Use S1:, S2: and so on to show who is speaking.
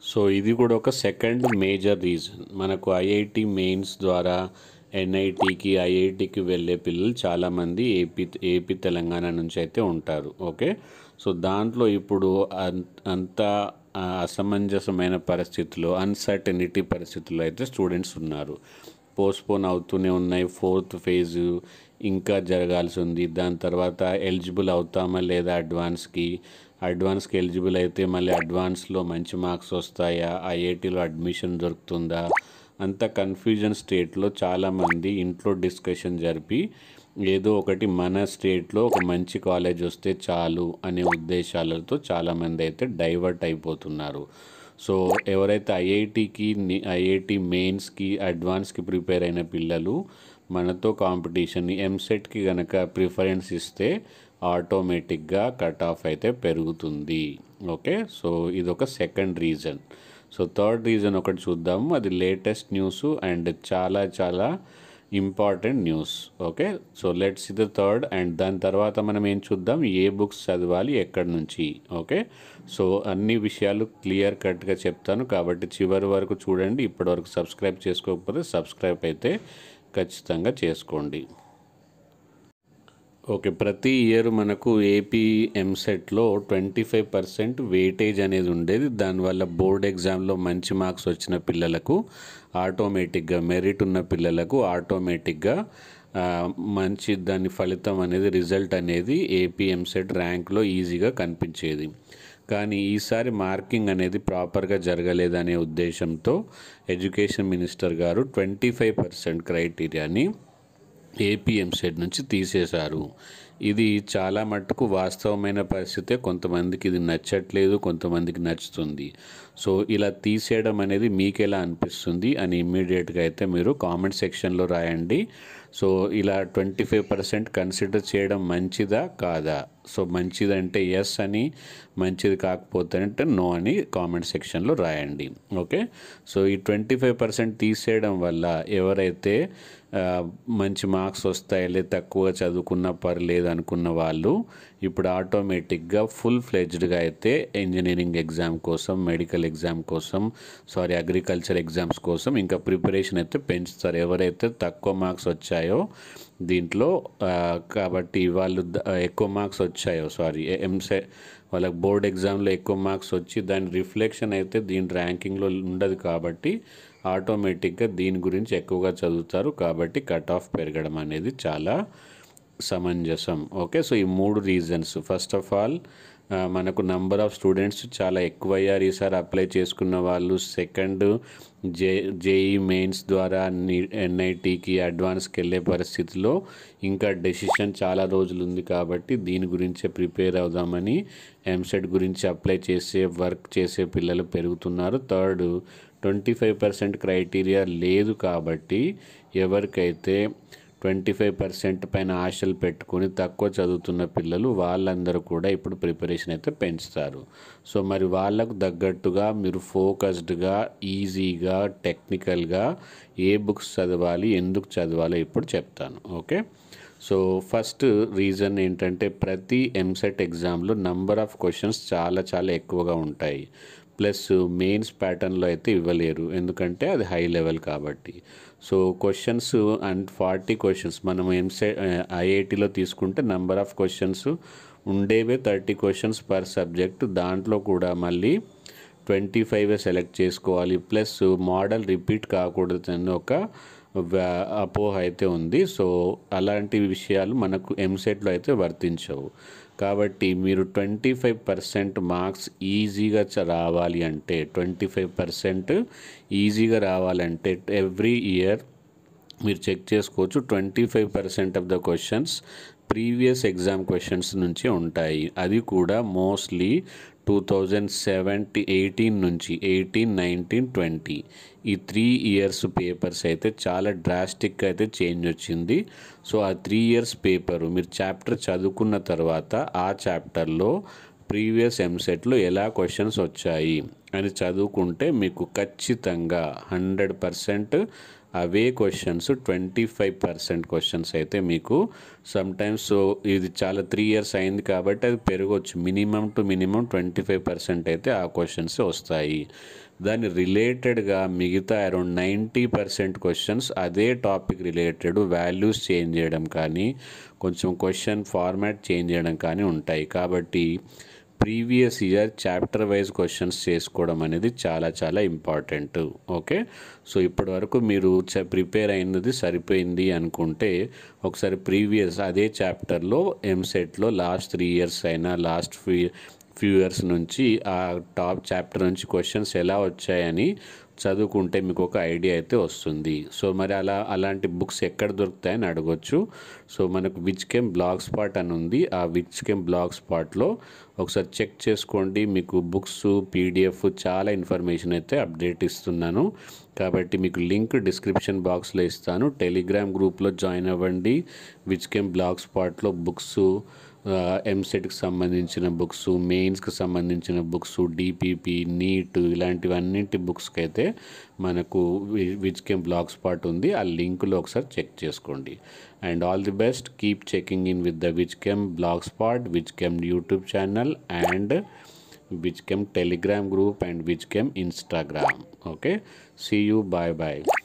S1: so ఇది కూడా ఒక సెకండ్ మేజర్ రీజన్ మనకు ఐఐటి మెయిన్స్ ద్వారా ఎన్ఐటికి ఐఐటికి వెళ్ళే పిల్లలు చాలామంది ఏపీ ఏపీ తెలంగాణ నుంచి అయితే ఉంటారు ఓకే సో దాంట్లో ఇప్పుడు అన్- అంత ఆ, అసమంజసమైన పరిస్థితుల్లో అన్సర్టనిటీ పరిస్థితుల్లో అయితే స్టూడెంట్స్ ఉన్నారు పోస్ట్పోన్ అవుతూనే ఉన్నాయి ఫోర్త్ ఫేజ్ ఇంకా జరగాల్సి ఉంది దాని తర్వాత ఎలిజిబుల్ అవుతామా లేదా అడ్వాన్స్కి అడ్వాన్స్కి ఎలిజిబుల్ అయితే మళ్ళీ అడ్వాన్స్లో మంచి మార్క్స్ వస్తాయా ఐఐటీలో అడ్మిషన్ దొరుకుతుందా అంత కన్ఫ్యూజన్ స్టేట్లో చాలామంది ఇంట్లో డిస్కషన్ జరిపి ఏదో ఒకటి మన స్టేట్లో ఒక మంచి కాలేజ్ వస్తే చాలు అనే ఉద్దేశాలతో చాలామంది అయితే డైవర్ట్ అయిపోతున్నారు సో ఎవరైతే ఐఐటికి ఐఐటి మెయిన్స్కి అడ్వాన్స్కి ప్రిపేర్ అయిన పిల్లలు మనతో కాంపిటీషన్ ఎంసెట్కి కనుక ప్రిఫరెన్స్ ఇస్తే ఆటోమేటిక్గా కట్ ఆఫ్ అయితే పెరుగుతుంది ఓకే సో ఇదొక second reason so third reason ఒకటి చూద్దాము అది లేటెస్ట్ న్యూస్ అండ్ చాలా చాలా important news okay so let's the third and దాని తర్వాత మనం ఏం చూద్దాం ఏ బుక్స్ చదవాలి ఎక్కడి నుంచి ఓకే సో అన్ని విషయాలు క్లియర్ కట్గా చెప్తాను కాబట్టి చివరి వరకు చూడండి ఇప్పటివరకు సబ్స్క్రైబ్ చేసుకోకపోతే సబ్స్క్రైబ్ అయితే ఖచ్చితంగా చేసుకోండి ఓకే ప్రతి ఇయర్ మనకు ఏపీ ఎంసెట్లో ట్వంటీ ఫైవ్ పర్సెంట్ వెయిటేజ్ అనేది ఉండేది దానివల్ల బోర్డ్ ఎగ్జామ్లో మంచి మార్క్స్ వచ్చిన పిల్లలకు ఆటోమేటిక్గా మెరిట్ ఉన్న పిల్లలకు ఆటోమేటిక్గా ఆ, మంచి దాని ఫలితం అనేది రిజల్ట్ అనేది ఏపీ ఎంసెట్ ర్యాంక్లో ఈజీగా కనిపించేది కానీ ఈసారి మార్కింగ్ అనేది ప్రాపర్గా జరగలేదనే ఉద్దేశంతో ఎడ్యుకేషన్ మినిస్టర్ గారు ట్వంటీ ఫైవ్ పర్సెంట్ క్రైటీరియాని ఏపీఎంసెట్ నుంచి తీసేశారు ఇది చాలా మట్టుకు వాస్తవమైన పరిస్థితే కొంతమందికి ఇది నచ్చట్లేదు కొంతమందికి నచ్చుతుంది సో ఇలా తీసేయడం అనేది మీకు ఎలా అనిపిస్తుంది అని ఇమ్మీడియట్గా అయితే మీరు కామెంట్ సెక్షన్లో రాయండి సో ఇలా ట్వంటీ ఫైవ్ పర్సెంట్ కన్సిడర్ చేయడం మంచిదా కాదా సో మంచిదంటే ఎస్ అని మంచిది కాకపోతే అంటే నో అని కామెంట్ సెక్షన్లో రాయండి ఓకే సో ఈ ట్వంటీ ఫైవ్ పర్సెంట్ తీసేయడం వల్ల ఎవరైతే ఆ, మంచి మార్క్స్ వస్తాయి లేదా తక్కువ చదువుకున్నా పర్లేదు అనుకున్న వాళ్ళు ఇప్పుడు ఆటోమేటిక్గా ఫుల్ ఫ్లెజ్డ్గా అయితే ఇంజనీరింగ్ ఎగ్జామ్ కోసం మెడికల్ ఎగ్జామ్ కోసం సారీ అగ్రికల్చర్ ఎగ్జామ్స్ కోసం ఇంకా ప్రిపరేషన్ అయితే పెంచుతారు ఎవరైతే తక్కువ మార్క్స్ వచ్చాయో దీంట్లో ఆ, కాబట్టి వాళ్ళు ద- ఎక్కువ మార్క్స్ వచ్చాయో సారీ ఎంసె వాళ్ళకి బోర్డ్ ఎగ్జామ్లో ఎక్కువ మార్క్స్ వచ్చి దాని రిఫ్లెక్షన్ అయితే దీని ర్యాంకింగ్లో ఉండదు కాబట్టి ఆటోమేటిక్గా దీని గురించి ఎక్కువగా చదువుతారు కాబట్టి కట్ ఆఫ్ పెరగడం అనేది చాలా సమంజసం ఓకే సో ఈ మూడు రీజన్స్ ఫస్ట్ ఆఫ్ ఆల్ మనకు నంబర్ ఆఫ్ స్టూడెంట్స్ చాలా ఎక్కువ అయ్యారు ఈసారి అప్లై చేసుకున్న వాళ్ళు సెకండ్ జే జేఈ మెయిన్స్ ద్వారా ఎన్ఐటికి అడ్వాన్స్కి వెళ్ళే పరిస్థితిలో ఇంకా డెసిషన్ చాలా రోజులు ఉంది కాబట్టి దీని గురించే ప్రిపేర్ అవుదామని ఎంసెట్ గురించి అప్లై చేసే వర్క్ చేసే పిల్లలు పెరుగుతున్నారు third twenty five percent criteria లేదు కాబట్టి ఎవరికైతే ట్వంటీ ఫైవ్ పర్సెంట్ పైన ఆశలు పెట్టుకొని తక్కువ చదువుతున్న పిల్లలు వాళ్ళందరూ కూడా ఇప్పుడు ప్రిపరేషన్ అయితే పెంచుతారు సో మరి వాళ్ళకు తగ్గట్టుగా మీరు ఫోకస్డ్గా ఈజీగా టెక్నికల్గా ఏ బుక్స్ చదవాలి ఎందుకు చదవాలో ఇప్పుడు చెప్తాను ఓకే సో ఫస్ట్ రీజన్ ఏంటంటే ప్రతి ఎంసెట్ ఎగ్జామ్లో నంబర్ ఆఫ్ క్వశ్చన్స్ చాలా చాలా ఎక్కువగా ఉంటాయి ప్లస్ మెయిన్స్ ప్యాటర్న్లో అయితే ఇవ్వలేరు ఎందుకంటే అది హై లెవెల్ కాబట్టి so questions and forty questions మనం ఎంసె ఐఐటిలో తీసుకుంటే నంబర్ ఆఫ్ క్వశ్చన్స్ ఉండేవే థర్టీ క్వశ్చన్స్ పర్ సబ్జెక్ట్ దాంట్లో కూడా మళ్ళీ ట్వంటీ ఫైవ్ సెలెక్ట్ చేసుకోవాలి ప్లస్ మోడల్ రిపీట్ కాకూడదు అని ఒక వ్య- అపోహ అయితే ఉంది సో అలాంటి విషయాలు మనకు ఎంసెట్లో అయితే వర్తించవు కాబట్టి మీరు ట్వంటీ ఫైవ్ పర్సెంట్ మార్క్స్ ఈజీగా చ- రావాలి అంటే ట్వంటీ ఫైవ్ పర్సెంట్ ఈజీగా రావాలంటే ఎవ్రీ ఇయర్ మీరు చెక్ చేసుకోవచ్చు twenty five percent of the questions previous exam questions నుంచి ఉంటాయి అది కూడా mostly two thousand seventy eighteen నుంచి ఎయిటీన్ నైన్టీన్ ట్వంటీ ఈ త్రీ ఇయర్స్ పేపర్స్ అయితే చాలా డ్రాస్టిక్గా అయితే చేంజ్ వచ్చింది సో ఆ త్రీ ఇయర్స్ పేపరు మీరు చాప్టర్ చదువుకున్న తర్వాత ఆ చాప్టర్లో ప్రీవియస్ ఎంసెట్లో ఎలా క్వశ్చన్స్ వచ్చాయి అని చదువుకుంటే మీకు ఖచ్చితంగా హండ్రెడ్ పర్సెంట్ అవే questions twenty five percent questions అయితే మీకు సమ్ టైమ్స్ ఇది చాలా త్రీ ఇయర్స్ అయింది కాబట్టి అది పెరగవచ్చు minimum to minimum twenty five percent అయితే ఆ క్వశ్చన్స్ వస్తాయి దాని రిలేటెడ్గా మిగతా అరౌండ్ నైంటీ పర్సెంట్ క్వశ్చన్స్ అదే టాపిక్ రిలేటెడ్ వాల్యూస్ చేంజ్ చేయడం కానీ కొంచెం క్వశ్చన్ ఫార్మాట్ చేంజ్ చేయడం కానీ ఉంటాయి కాబట్టి previous year chapter wise questions చేసుకోవడం అనేది చాలా చాలా ఇంపార్టెంట్ ఓకే సో ఇప్పటి వరకు మీరు ప్రిపేర్ అయినది సరిపోయింది అనుకుంటే ఒకసారి ప్రీవియస్ అదే చాప్టర్లో ఎంసెట్లో లాస్ట్ త్రీ ఇయర్స్ అయినా లాస్ట్ ఫ్యూ ఫ్యూ ఇయర్స్ నుంచి ఆ టాప్ చాప్టర్ నుంచి క్వశ్చన్స్ ఎలా వచ్చాయని చదువుకుంటే మీకు ఒక ఐడియా అయితే వస్తుంది సో మరి అలా అలాంటి బుక్స్ ఎక్కడ దొరుకుతాయని అడగొచ్చు సో మనకు విచ్ కెమ్ బ్లాగ్ స్పాట్ అని ఉంది ఆ విచ్ కెమ్ బ్లాగ్ స్పాట్లో ఒకసారి చెక్ చేసుకోండి మీకు బుక్స్ పీడిఎఫ్ చాలా ఇన్ఫర్మేషన్ అయితే అప్డేట్ ఇస్తున్నాను కాబట్టి మీకు లింక్ డిస్క్రిప్షన్ బాక్స్లో ఇస్తాను టెలిగ్రామ్ గ్రూప్లో జాయిన్ అవ్వండి విచ్ కెమ్ బ్లాగ్ స్పాట్లో బుక్స్ ఎంసెట్కి సంబంధించిన బుక్స్ మెయిన్స్కి సంబంధించిన బుక్స్ డిపిపి నీట్ ఇలాంటివన్నింటి బుక్స్కి అయితే మనకు విచ్ కెమ్ బ్లాగ్ స్పాట్ ఉంది ఆ లింక్లో ఒకసారి చెక్ చేసుకోండి and all the best keep checking in with the which chem Blogspot which chem YouTube channel and which chem Telegram group and which chem Instagram okay see you bye bye